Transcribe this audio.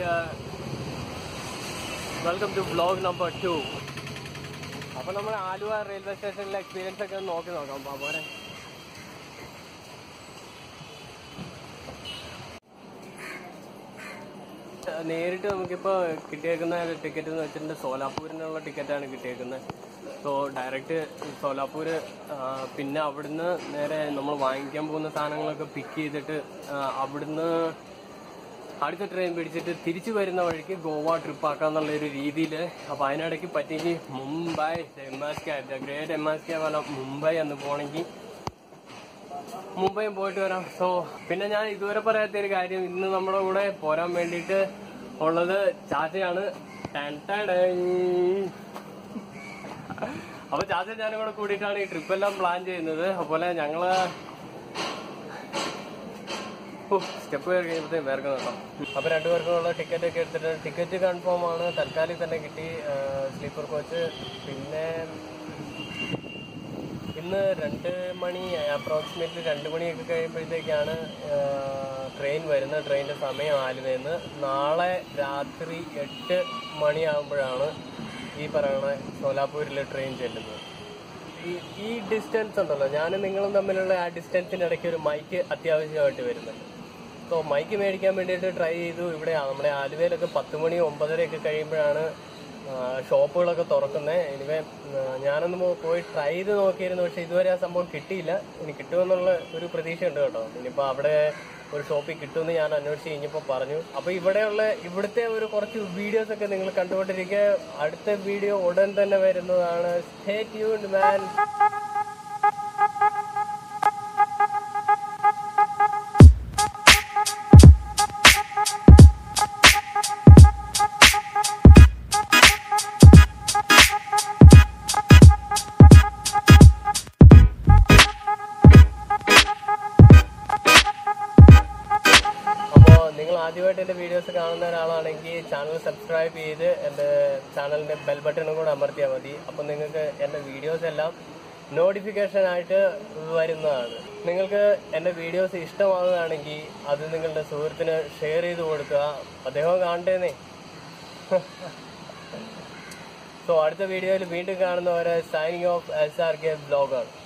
Welcome to vlog number two അപ്പൊ നമ്മൾ Aluva railway സ്റ്റേഷനിലെ എക്സ്പീരിയൻസ് ഒക്കെ ഒന്ന് നോക്കി നോക്കാം അപ്പൊ പോരെ നേരിട്ട് നമുക്കിപ്പോ കിട്ടിയേക്കുന്ന ടിക്കറ്റ് എന്ന് വെച്ചിട്ടുണ്ടെങ്കിൽ സോലാപൂരിനുള്ള ടിക്കറ്റാണ് കിട്ടിയേക്കുന്നത് സോ ഡയറക്റ്റ് സോലാപൂര് ആ, പിന്നെ അവിടുന്ന് നേരെ നമ്മൾ വാങ്ങിക്കാൻ പോകുന്ന സാധനങ്ങളൊക്കെ പിക്ക് ചെയ്തിട്ട് ആ, അവിടുന്ന് അടുത്ത ട്രെയിൻ പിടിച്ചിട്ട് തിരിച്ചു വരുന്ന വഴിക്ക് ഗോവ ട്രിപ്പ് ആക്കാന്നുള്ള ഒരു രീതിയിൽ അപ്പൊ അതിനിടയ്ക്ക് പറ്റിയെങ്കിൽ Mumbai M S K the great M S K പോലെ മുംബൈ എന്ന് പോണെങ്കിൽ മുംബൈയും പോയിട്ട് വരാം സോ പിന്നെ ഞാൻ ഇതുവരെ പറയാത്ത ഒരു കാര്യം ഇന്ന് നമ്മുടെ കൂടെ പോരാൻ വേണ്ടിയിട്ട് ഉള്ളത് ചാച്ചയാണ് ടാൻ ടാൻ ടൈ. അപ്പൊ ചാച്ച ഞാനും കൂടെ കൂടിയിട്ടാണ് ഈ ട്രിപ്പ് എല്ലാം പ്ലാൻ ചെയ്യുന്നത് അതുപോലെ ഞങ്ങള് സ്റ്റെപ്പ് കയറി കഴിയുമ്പോഴത്തേക്കും വേർക്കും കേട്ടോ അപ്പൊ രണ്ടുപേർക്കുള്ള ടിക്കറ്റ് ഒക്കെ എടുത്തിട്ട് ടിക്കറ്റ് കൺഫേം ആണ് തൽക്കാലം തന്നെ കിട്ടി സ്ലീപ്പർ കോച്ച് പിന്നെ ഇന്ന് രണ്ട് മണി അപ്രോക്സിമേറ്റ്ലി രണ്ട് മണിയൊക്കെ കഴിയുമ്പോഴത്തേക്കാണ് ട്രെയിൻ വരുന്നത് ട്രെയിനിന്റെ സമയം ആലുവയെന്ന് നാളെ രാത്രി എട്ട് മണിയാകുമ്പോഴാണ് ഈ പറയുന്ന സോലാപൂരിലെ ട്രെയിൻ ചെല്ലുന്നത് ഈ ഈ ഡിസ്റ്റൻസ് ഉണ്ടല്ലോ ഞാനും നിങ്ങളും തമ്മിലുള്ള ആ ഡിസ്റ്റൻസിന്റെ ഇടയ്ക്ക് ഒരു മൈക്ക് അത്യാവശ്യമായിട്ട് വരുന്നുണ്ട് സോ മൈക്ക് മേടിക്കാൻ വേണ്ടിയിട്ട് ട്രൈ ചെയ്തു ഇവിടെ ആ- നമ്മുടെ ആലുവയിലൊക്കെ പത്ത് മണി ഒമ്പതരയൊക്കെ കഴിയുമ്പോഴാണ് ആ, ഷോപ്പുകളൊക്കെ തുറക്കുന്നത് എനിവേ ഞാനൊന്ന് മോ- പോയി ട്രൈ ചെയ്ത് നോക്കിയിരുന്നു പക്ഷെ ഇതുവരെ ആ സംഭവം കിട്ടിയില്ല ഇനി കിട്ടുമെന്നുള്ള ഒരു പ്രതീക്ഷ ഉണ്ട് കേട്ടോ ഇനിയിപ്പോൾ അവിടെ ഒരു ഷോപ്പിൽ കിട്ടുമെന്ന് ഞാൻ അന്വേഷിച്ച് കഴിഞ്ഞപ്പോൾ പറഞ്ഞു അപ്പോൾ ഇവിടെയുള്ള ഇവിടുത്തെ ഒരു കുറച്ച് വീഡിയോസ് ഒക്കെ നിങ്ങൾ കണ്ടുകൊണ്ടിരിക്കുക അടുത്ത വീഡിയോ ഉടൻ തന്നെ വരുന്നതാണ് സ്റ്റേ ട്യൂൺഡ് മാൻ അപ്പോൾ നിങ്ങൾ ആദ്യമായിട്ട് എൻ്റെ വീഡിയോസ് കാണുന്ന ഒരാളാണെങ്കിൽ ചാനൽ സബ്സ്ക്രൈബ് ചെയ്ത് എൻ്റെ ചാനലിൻ്റെ ബെൽ ബട്ടണും കൂടെ അമർത്തിയാൽ മതി അപ്പോൾ നിങ്ങൾക്ക് എൻ്റെ വീഡിയോസ് എല്ലാം നോട്ടിഫിക്കേഷൻ ആയിട്ട് വരുന്നതാണ് നിങ്ങൾക്ക് എൻ്റെ വീഡിയോസ് ഇഷ്ടമാവുകയാണെങ്കിൽ അത് നിങ്ങളുടെ സുഹൃത്തിന് ഷെയർ ചെയ്ത് കൊടുക്കുക അദ്ദേഹം കാണണ്ടേന്നേ സോ അടുത്ത വീഡിയോയിൽ വീണ്ടും കാണുന്നവരെ signing off S R K ബ്ലോഗാണ്